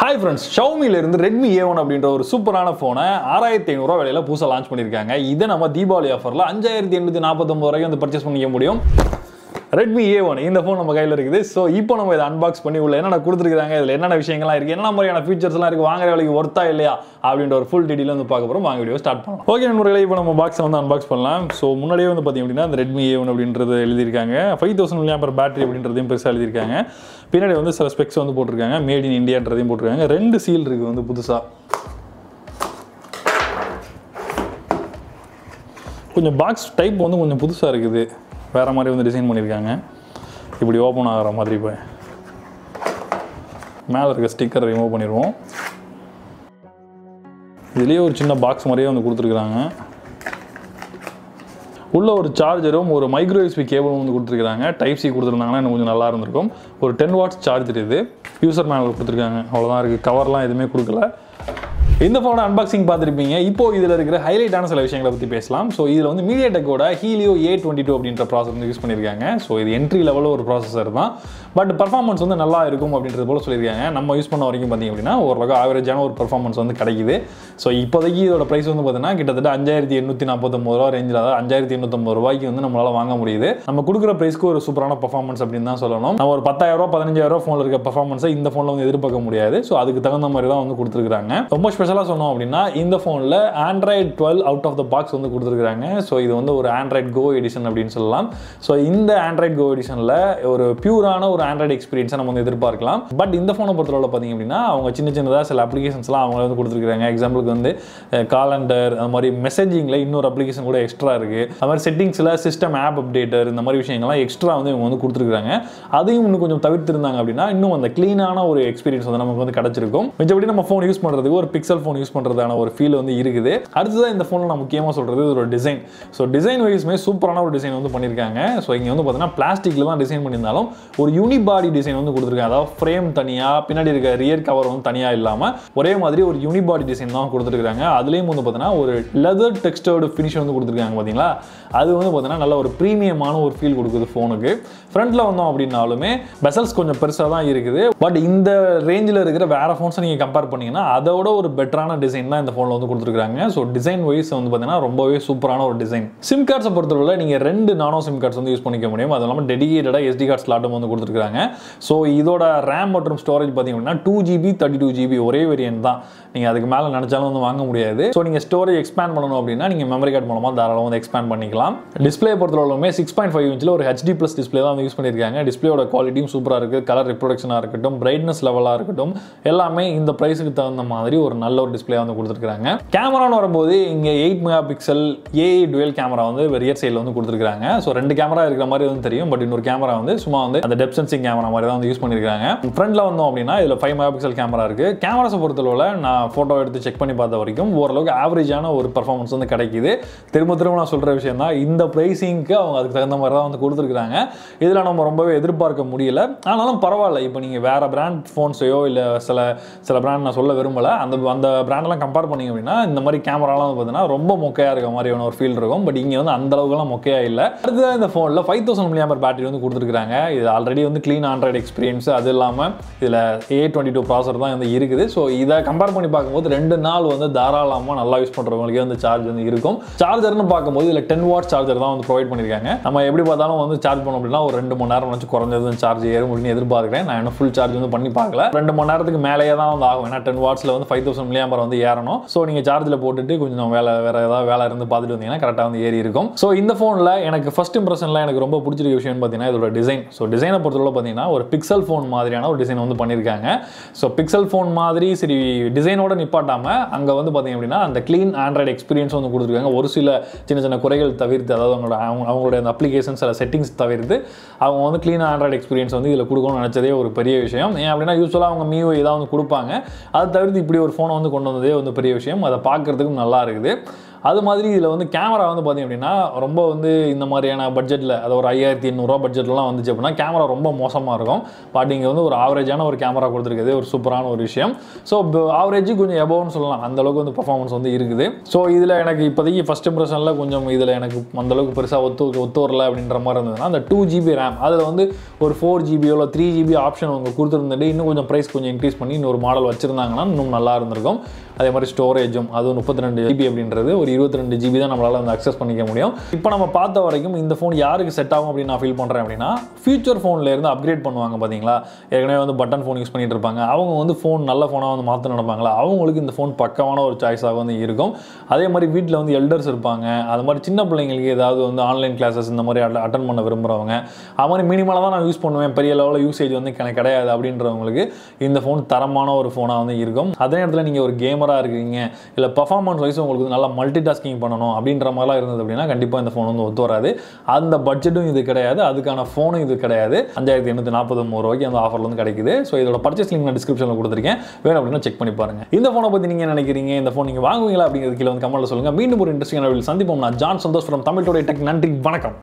hi friends ஷவுமில இருந்து Redmi A one அப்படின்ற ஒரு சூப்பரான ஃபோனை ஆறாயிரத்தி ஐநூறுரூவா விலையில புதுசாக லான்ச் பண்ணியிருக்காங்க இதை நம்ம தீபாவளி ஆஃபரில் அஞ்சாயிரத்தி எண்ணூற்றி நாற்பத்தொம்பது வரைக்கும் வந்து பர்ச்சேஸ் பண்ணிக்க முடியும் ரெட்மி ஏ ஒன் இந்த ஃபோன் நம்ம கையில் இருக்குது ஸோ இப்போ நம்ம இதை அன்பாக்ஸ் பண்ணி உள்ள என்னென்ன கொடுத்துருக்காங்க இதில் என்னென்ன விஷயங்கள்லாம் இருக்குது என்ன மாதிரியான ஃபீச்சர்ஸ்லாம் இருக்குது வாங்குற வேலைக்கு ஒர்த்தா இல்லையா அப்படின்ற ஒரு ஃபுல் டீட்டெயில் வந்து பார்க்க போகிறோம் வாங்க வீடியோ ஸ்டார்ட் பண்ணலாம் ஓகே நண்பர்களே இப்போ நம்ம பாக்ஸை வந்து அன்பாக்ஸ் பண்ணலாம் ஸோ முன்னாடியே வந்து பார்த்தீங்க அப்படின்னா அந்த ரெட்மி ஏ ஒன் அப்படின்றது எழுதியிருக்காங்க five thousand milliamp per battery அப்படின்றதையும் பெருசாக எழுதியிருக்காங்க பின்னாடி வந்து சில ஸ்பெக்ஸ் வந்து போட்டிருக்காங்க மேட் இன் இந்தியான்றதையும் போட்டிருக்காங்க ரெண்டு சீல் இருக்குது வந்து புதுசாக கொஞ்சம் பாக்ஸ் டைப் வந்து கொஞ்சம் புதுசாக இருக்குது வேறு மாதிரி வந்து டிசைன் பண்ணியிருக்காங்க இப்படி ஓப்பன் ஆகிற மாதிரி இப்போ மேலே இருக்க ஸ்டிக்கர் ரிமூவ் பண்ணிடுவோம் இதுலேயே ஒரு சின்ன பாக்ஸ் மாதிரியே வந்து கொடுத்துருக்குறாங்க உள்ள ஒரு சார்ஜரும் ஒரு மைக்ரோ யூஎஸ்பி கேபிளும் வந்து கொடுத்துருக்காங்க டைப் சி கொடுத்துருந்தாங்கன்னா இன்னும் கொஞ்சம் நல்லா இருந்திருக்கும் ஒரு டென் வாட்ஸ் சார்ஜர் இது யூசர் மேனுவல் கொடுத்துருக்காங்க அவ்வளோதான் இருக்குது கவர்லாம் எதுவுமே கொடுக்கல இந்த ஃபோனோட அன்பாக்சிங் பார்த்துருப்பீங்க இப்போ இதில் இருக்கிற ஹைலைட்டான சில விஷயங்களை பற்றி பேசலாம் ஸோ இதில் வந்து மீடியா டெக்கோட ஹீலியோ ஏ டுவெண்ட்டி டூ அப்படின்ற ப்ராசஸ் வந்து யூஸ் பண்ணியிருக்காங்க ஸோ இது என்ட்ரி லெவலில் ஒரு ப்ராசஸர் தான் பட் பர்ஃபார்மன்ஸ் வந்து நல்லா இருக்கும் அப்படின்றது போல சொல்லியிருக்காங்க நம்ம யூஸ் பண்ண வரைக்கும் பார்த்தீங்க அப்படின்னா ஓரளவுக்கு ஆவரேஜான ஒரு பர்ஃபார்மன்ஸ் வந்து கிடைக்குது ஸோ இப்போதைக்கு இதோட ப்ரைஸ் வந்து பார்த்தீங்கன்னா கிட்டத்தட்ட அஞ்சாயிரத்தி எண்ணூற்றி நாற்பத்தொம்பது ரூபா ரேஞ்சில் அதாவது அஞ்சாயிரத்தி எண்ணூற்றம்பது ரூபாய்க்கு வந்து நம்மளால் வாங்க முடியுது நம்ம கொடுக்குற ப்ரைஸ்க்கு ஒரு சூப்பரான பர்ஃபார்மன்ஸ் அப்படின்னு தான் சொல்லணும் நம்ம ஒரு பத்தாயிரம் ரூபா பதினஞ்சாயிரம் ரூபா ஃபோனில் இருக்க பர்ஃபார்மன்ஸை இந்த ஃபோனில் வந்து எதிர்பார்க்க முடியாது ஸோ அதுக்கு தகுந்த மாதிரி தான் வந்து கொடுத்துருக்காங்க ரொம்ப ஸ்பெஷலாக சொன்னோம் அப்படின்னா இந்த ஃபோனில் Android twelve out of the box வந்து கொடுத்துருக்காங்க ஸோ இது வந்து ஒரு ஆண்ட்ராய்ட் கோ எடிஷன் அப்படின்னு சொல்லலாம் ஸோ இந்த ஆண்ட்ராய்ட் கோ எடிஷனில் ஒரு பியூரான ஒரு ஆண்ட்ராய்டு எக்ஸ்பீரியன்ஸை நம்ம வந்து எதிர்பார்க்கலாம் பட் இந்த ஃபோனை பொறுத்தளவில் பார்த்தீங்க அப்படின்னா அவங்க சின்ன சின்னதாக சில அப்ளிகேஷன்ஸ்லாம் அவங்க வந்து கொடுத்துருக்காங்க எக்ஸாம்பிளுக்கு வந்து காலண்டர் அந்த மாதிரி மெசேஜிங்கில் இன்னொரு அப்ளிகேஷன் கூட எக்ஸ்ட்ரா இருக்குது அது மாதிரி செட்டிங்ஸில் சிஸ்டம் ஆப் அப்டேட்டர் இந்த மாதிரி விஷயங்கள்லாம் எக்ஸ்ட்ரா வந்து இவங்க வந்து கொடுத்துருக்காங்க அதையும் இன்னும் கொஞ்சம் தவிர்த்திருந்தாங்க அப்படின்னா இன்னும் அந்த க்ளீனான ஒரு எக்ஸ்பீரியன்ஸ் வந்து நமக்கு வந்து கிடச்சிருக்கும் மிச்சபடி நம்ம ஃபோன் யூஸ் பண்ணுறதுக்கு ஒரு பிக்சல் ஃபோன் யூஸ் பண்ணுறதான ஒரு ஃபீல் வந்து இருக்குது அடுத்ததான் இந்த ஃபோனில் நான் முக்கியமாக சொல்கிறது ஒரு டிசைன் ஸோ டிசைன் வைஸ்மே சூப்பரான ஒரு டிசைன் வந்து பண்ணியிருக்காங்க ஸோ இங்கே வந்து பார்த்தீங்கன்னா பிளாஸ்டிக்கில் தான் டிசைன் பண்ணியிருந்தாலும் ஒரு யூனிபாடி டிசைன் வந்து கொடுத்துருக்காங்க அதாவது ஃப்ரேம் தனியாக பின்னாடி இருக்க ரியர் கவர் வந்து தனியாக இல்லாமல் ஒரே மாதிரி ஒரு யூனிபாடி டிசைன் தான் கொடுத்துருக்காங்க அதுலேயும் வந்து பார்த்தீங்கன்னா ஒரு லெதர் டெக்ஸ்டர்டு ஃபினிஷ் வந்து கொடுத்துருக்காங்க பார்த்தீங்களா அது வந்து பார்த்தீங்கன்னா நல்ல ஒரு ப்ரீமியமான ஒரு ஃபீல் கொடுக்குது ஃபோனுக்கு ஃப்ரண்ட்டில் வந்தோம் அப்படின்னாலுமே பெசல்ஸ் கொஞ்சம் பெருசாக தான் இருக்குது பட் இந்த ரேஞ்சில் இருக்கிற வேற ஃபோன்ஸை நீங்கள் கம்பேர் பண்ணீங்கன்னா அதோட ஒரு பெட்டரான டிசைன் தான் இந்த ஃபோனில் வந்து கொடுத்துருக்காங்க ஸோ டிசைன் வைஸ் வந்து பார்த்தீங்கன்னா ரொம்பவே சூப்பரான ஒரு டிசைன் சிம் கார்ட்ஸை பொறுத்தவரை நீங்கள் ரெண்டு நானோ சிம் கார்ட்ஸ் வந்து யூஸ் பண்ணிக்க முடியும் அது இல்லாமல் டெடிகேட்டடாக எஸ்டி கார்ட் ஸ்லாட்டும் வந்து கொடுத்துருக்காங்க ஸோ இதோட ரேம் மற்றும் ஸ்டோரேஜ் பார்த்தீங்க அப்படின்னா two GB thirty two GB ஒரே வேரியன்ட் தான் நீங்கள் அதுக்கு மேலே நினச்சாலும் வந்து வாங்க முடியாது ஸோ நீங்கள் ஸ்டோரேஜ் எக்ஸ்பேண்ட் பண்ணணும் அப்படின்னா நீங்கள் மெமரி கார்டு மூலமாக தாராளமாக வந்து எக்ஸ்பேண்ட் பண்ணிக்கலாம் டிஸ்பிளே பொறுத்தவரைக்குமே சிக்ஸ் பாயிண்ட் ஃபைவ் இன்ச்சில் ஒரு ஹெச்டி ப்ளஸ் டிஸ்பிளே தான் வந்து யூஸ் பண்ணியிருக்காங்க டிஸ்பிளேயோட குவாலிட்டியும் சூப்பராக இருக்குது கலர் ரிப்ரொடக்ஷனாக இருக்கட்டும் பிரைட்னஸ் லெவலாக இருக்கட்டும் எல்லாமே இந்த ப்ரைஸுக்கு தகுந்த மாதிரி ஒரு நல்ல ஒரு டிஸ்பிளே வந்து கொடுத்துருக்காங்க கேமரான்னு வரும்போது இங்கே eight megapixel AI dual camera வந்து ரியர் சைடில் வந்து கொடுத்துருக்காங்க ஸோ ரெண்டு கேமரா இருக்கிற மாதிரி வந்து தெரியும் பட் இன்னொரு கேமரா வந்து சும்மா வந்து அந்த டெப் சென்சிங் கேமரா மாதிரி தான் வந்து யூஸ் பண்ணியிருக்காங்க ஃப்ரண்ட்ல வந்தோம் அப்படின்னா இதில் ஃபைவ் மெகா பிக்சல் கேமரா இருக்குது கேமராஸை பொறுத்தளவில் நான் ஃபோட்டோ எடுத்து செக் பண்ணி பார்த்த வரைக்கும் ஓரளவுக்கு ஆவரேஜான ஒரு பர்ஃபார்மன்ஸ் வந்து கிடைக்குது திரும்ப திரும்ப நான் சொல்கிற விஷயம் தான் இந்த ப்ரைஸிங்க்கு அவங்க அதுக்கு தகுந்த மாதிரி தான் வந்து கொடுத்துருக்காங்க இதில் நம்ம ரொம்பவே எதிர்பார்க்க முடியல ஆனாலும் பரவாயில்ல இப்போ நீங்கள் வேறு பிராண்ட் ஃபோன்ஸையோ இல்லை சில சில பிராண்ட் நான் சொல்ல விரும்பலை அந்த அந்த பிராண்டெல்லாம் கம்பேர் பண்ணிங்க அப்படின்னா இந்த மாதிரி கேமராலாம் வந்து பார்த்தீங்கன்னா ரொம்ப மொக்கையாக இருக்க மாதிரியான ஒரு ஃபீல் இருக்கும் பட் இங்கே வந்து அந்த அளவுக்குலாம் மொக்கையாக இல்லை அடுத்ததான் இந்த ஃபோனில் ஃபைவ் தௌசண்ட் மில்லியமர் பேட்டரி வந்து கொடுத்துருக்காங்க இது ஆல்ரெடி வந்து க்ளீன் ஆண்ட்ராய்டு எக்ஸ்பீரியன்ஸ் அது இல்லாமல் இதில் ஏ டுவெண்ட்டி டூ ப்ராசர் தான் வந்து இருக்குது ஸோ இதை கம்பேர் பண்ணி பார்க்கும்போது ரெண்டு நாள் வந்து தாராளமாக நல்லா யூஸ் பண்ணுறவங்களுக்கே வந்து சார்ஜ் வந்து இருக்கும் சார்ஜர்னு பார்க்கும்போது இதில் டென் வாட் சார்ஜர் தான் வந்து ப்ரொவைட் பண்ணியிருக்காங்க நம்ம எப்படி பார்த்தாலும் வந்து சார்ஜ் பண்ணோம் அப்படின்னா ஒரு ரெண்டு மணி நேரம் வச்சு குறைஞ்சது சார்ஜ் ஏறும் அப்படின்னு எதிர்பார்க்குறேன் நான் இன்னும் ஃபுல் சார்ஜ் வந்து பண்ணி பார்க்கல ரெண்டு மணி நேரத்துக்கு மேலேயே தான் வந்து ஆகும் ஏன்னா டென் வாட்ஸில் வந்து ஃபைவ் தௌசண்ட் மில்லியம்பர் வந்து ஏறணும் ஸோ நீங்கள் சார்ஜில் போட்டுட்டு கொஞ்சம் வேலை வேறு ஏதாவது வேலை இருந்து பார்த்துட்டு வந்தீங்கன்னா கரெக்டாக வந்து ஏறி இருக்கும் ஸோ இந்த ஃபோனில் எனக்கு ஃபர்ஸ்ட் இம்ப்ரெஷனில் எனக்கு ரொம்ப பிடிச்சிருக்க விஷயம் பார்த்தீங்கன்னா இதோட டிசைன் ஸோ டிசைனை பொறுத்தவரை பார்த்தீங்கன்னா ஒரு பிக்சல் ஃபோன் மாதிரியான ஒரு டிசைன் வந்து பண்ணியிருக்காங்க ஸோ பிக்சல் ஃபோன் மாதிரி சரி டிசைனோட நிப்பாட்டாமல் அங்கே வந்து பார்த்தீங்க அப்படின்னா அந்த க்ளீன் ஆண்ட்ராய்டு எக்ஸ்பீரியன்ஸ் வந்து கொடுத்துருக்காங்க ஒரு சில சின்ன சின்ன குறைகள் தவிர்த்து அதாவது அவங்களோட அவங்க அவங்களுடைய அந்த அப்ளிகேஷன்ஸ் சில செட்டிங்ஸ் தவிர்த்து அவங்க வந்து க்ளீன் ஆண்ட்ராய்டு எக்ஸ்பீரியன்ஸ் வந்து இதில் கொடுக்கணும்னு நினச்சதே ஒரு பெரிய விஷயம் ஏன் அப்படின்னா யூஸ்வலாக அவங்க மியூ ஏதாவது வந்து கொடுப்பாங்க அதை தவிர்த்து இப்படி ஒரு ஃபோனை வந்து கொண்டு வந்ததே வந்து பெரிய விஷயம் அதை பார்க்குறதுக்கும் நல்லா இருக்குது அது மாதிரி இதில் வந்து கேமரா வந்து பார்த்தீங்க அப்படின்னா ரொம்ப வந்து இந்த மாதிரியான பட்ஜெட்டில் அது ஒரு ஐயாயிரத்தி எண்ணூறுரூவா பட்ஜெட்லாம் வந்துச்சு அப்படின்னா கேமரா ரொம்ப மோசமாக இருக்கும் பட் இங்கே வந்து ஒரு ஆவரேஜான ஒரு கேமரா கொடுத்துருக்குது ஒரு சூப்பரான ஒரு விஷயம் ஸோ ஆவரேஜ் கொஞ்சம் எபோவ்னு சொல்லலாம் அந்த அளவுக்கு வந்து பர்ஃபார்மன்ஸ் வந்து இருக்குது ஸோ இதில் எனக்கு இப்போதைக்கு ஃபஸ்ட் இம்ப்ரெஷனில் கொஞ்சம் இதில் எனக்கு அந்த அளவுக்கு பெருசாக ஒத்து ஒத்து வரல அப்படின்ற மாதிரி இருந்ததுன்னா அந்த டூ ஜிபி ரேம் அதில் வந்து ஒரு ஃபோர் ஜிபியோ இல்லை த்ரீ ஜிபி ஆப்ஷன் அவங்க கொடுத்துருந்துட்டு இன்னும் கொஞ்சம் ப்ரைஸ் கொஞ்சம் இன்க்ரீஸ் பண்ணி இன்னொரு மாடல் வச்சுருந்தாங்கன்னா இன்னும் நல்லா இருந்திருக்கும் அதே மாதிரி ஸ்டோரேஜும் அதுவும் முப்பத்தி ரெண்டு ஜிபி அப்படின்றது ஒரு இருபத்தி ரெண்டு ஜிபி தான் நம்மளால் வந்து அக்சஸ் பண்ணிக்க முடியும் இப்போ நம்ம பார்த்த வரைக்கும் இந்த ஃபோன் யாருக்கு செட் ஆகும் அப்படின்னு நான் ஃபீல் பண்ணுறேன் அப்படின்னா ஃபியூச்சர் ஃபோனில் இருந்து அப்கிரேட் பண்ணுவாங்க பார்த்தீங்களா ஏற்கனவே வந்து பட்டன் ஃபோன் யூஸ் பண்ணிட்டு இருப்பாங்க அவங்க வந்து ஃபோன் நல்ல ஃபோனாக வந்து மாற்ற நினைப்பாங்களா அவங்களுக்கு இந்த ஃபோன் பக்கமான ஒரு சாய்ஸாக வந்து இருக்கும் அதே மாதிரி வீட்டில் வந்து எல்டர்ஸ் இருப்பாங்க அது மாதிரி சின்ன பிள்ளைங்களுக்கு ஏதாவது வந்து ஆன்லைன் கிளாஸஸ் இந்த மாதிரி அட்டன் பண்ண விரும்புகிறவங்க அது மாதிரி மினிமலாக தான் நான் யூஸ் பண்ணுவேன் பெரிய லெவலில் யூசேஜ் வந்து எனக்கு கிடையாது அப்படின்றவங்களுக்கு இந்த ஃபோன் தரமான ஒரு ஃபோனாக வந்து இருக்கும் அதே நேரத்தில் நீங்கள் ஒரு கேமராக இருக்கீங்க இல்லை பர்ஃபார்மன்ஸ் வைஸ் உங்களுக்கு வந்து நல்லா மல்டி டாஸ்கிங் பண்ணணும் அப்படின்ற மாதிரிலாம் இருந்தது அப்படின்னா கண்டிப்பாக இந்த ஃபோன் வந்து ஒத்து வராது அந்த பட்ஜெட்டும் இது கிடையாது அதுக்கான ஃபோனும் இது கிடையாது அஞ்சாயிரத்தி எண்ணூற்றி நாற்பது ரூபாய்க்கு அந்த ஆஃபர்ல வந்து கிடைக்குது ஸோ இதோட பர்ச்சேஸ் லிங்க் நான் டிஸ்கிரிப்ஷனில் கொடுத்துருக்கேன் வேணும் அப்படின்னா செக் பண்ணி பாருங்க இந்த ஃபோனை பற்றி நீங்கள் நினைக்கிறீங்க இந்த ஃபோன் நீங்கள் வாங்குவீங்களா அப்படிங்கிறது கீழே வந்து கமெண்ட்ல சொல்லுங்க மீண்டும் ஒரு இன்ட்ரெஸ்டிங்கான சந்திப்போம் நான் John Santhosh from Tamil today tech நன்றி வணக்கம்